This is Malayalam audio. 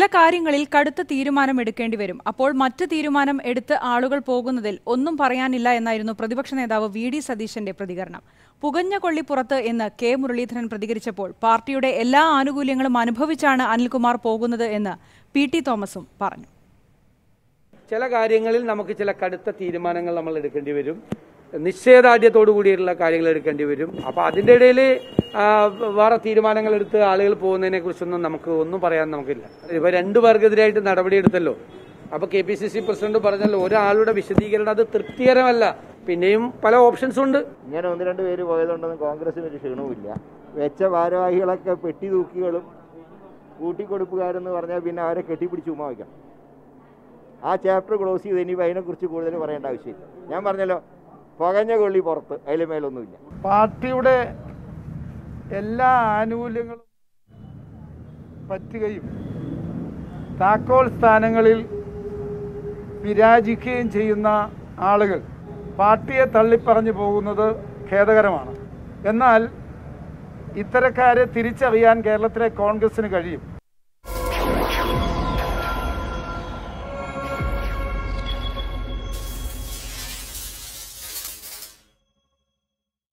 ചില കാര്യങ്ങളിൽ കടുത്ത തീരുമാനം എടുക്കേണ്ടി വരും അപ്പോൾ മറ്റ് തീരുമാനം എടുത്ത് ആളുകൾ പോകുന്നതിൽ ഒന്നും പറയാനില്ല എന്നായിരുന്നു പ്രതിപക്ഷ നേതാവ് വി ഡി സതീശന്റെ പ്രതികരണം പുകഞ്ഞ കൊള്ളി പുറത്ത് എന്ന് കെ മുരളീധരൻ പ്രതികരിച്ചപ്പോൾ പാർട്ടിയുടെ എല്ലാ ആനുകൂല്യങ്ങളും അനുഭവിച്ചാണ് അനിൽകുമാർ പോകുന്നത് എന്ന് പി ടി തോമസും പറഞ്ഞു ചില കാര്യങ്ങളിൽ നമുക്ക് ചില കടുത്ത തീരുമാനങ്ങൾ നമ്മൾ എടുക്കേണ്ടി വരും നിശ്ചയദാർഢ്യത്തോടു കൂടിയുള്ള കാര്യങ്ങൾ എടുക്കേണ്ടി വരും അപ്പൊ അതിന്റെ ഇടയിൽ വേറെ തീരുമാനങ്ങൾ എടുത്ത് ആളുകൾ പോകുന്നതിനെ കുറിച്ചൊന്നും നമുക്ക് ഒന്നും പറയാൻ നമുക്കില്ല ഇപ്പൊ രണ്ടു പേർക്കെതിരായിട്ട് നടപടിയെടുത്തല്ലോ അപ്പൊ K P C C president പറഞ്ഞല്ലോ ഒരാളുടെ വിശദീകരണം അത് തൃപ്തികരമല്ല പിന്നെയും പല ഓപ്ഷൻസും ഉണ്ട് ഇങ്ങനെ ഒന്ന് രണ്ട് പേര് പോയതുകൊണ്ടൊന്നും കോൺഗ്രസിന് ഒരു ക്ഷീണവുമില്ല വെച്ച ഭാരവാഹികളൊക്കെ പെട്ടി തൂക്കികളും കൂട്ടിക്കൊടുപ്പുകാരെന്ന് പറഞ്ഞാൽ പിന്നെ അവരെ കെട്ടിപ്പിടിച്ച് ഉമ്മ വയ്ക്കണം ആ ചാപ്റ്റർ ക്ലോസ് ചെയ്ത് ഇനി അതിനെക്കുറിച്ച് കൂടുതൽ പറയേണ്ട ആവശ്യമില്ല ഞാൻ പറഞ്ഞല്ലോ പുകഞ്ഞ കൊള്ളി പുറത്ത് അതിൽ മേലൊന്നുമില്ല പാർട്ടിയുടെ എല്ലാ ആനുകൂല്യങ്ങളും പറ്റുകയും താക്കോൽ സ്ഥാനങ്ങളിൽ വിരാജിക്കുകയും ചെയ്യുന്ന ആളുകൾ പാർട്ടിയെ തള്ളിപ്പറഞ്ഞു പോകുന്നത് ഖേദകരമാണ് എന്നാൽ ഇത്തരക്കാരെ തിരിച്ചറിയാൻ കേരളത്തിലെ കോൺഗ്രസിന് കഴിയും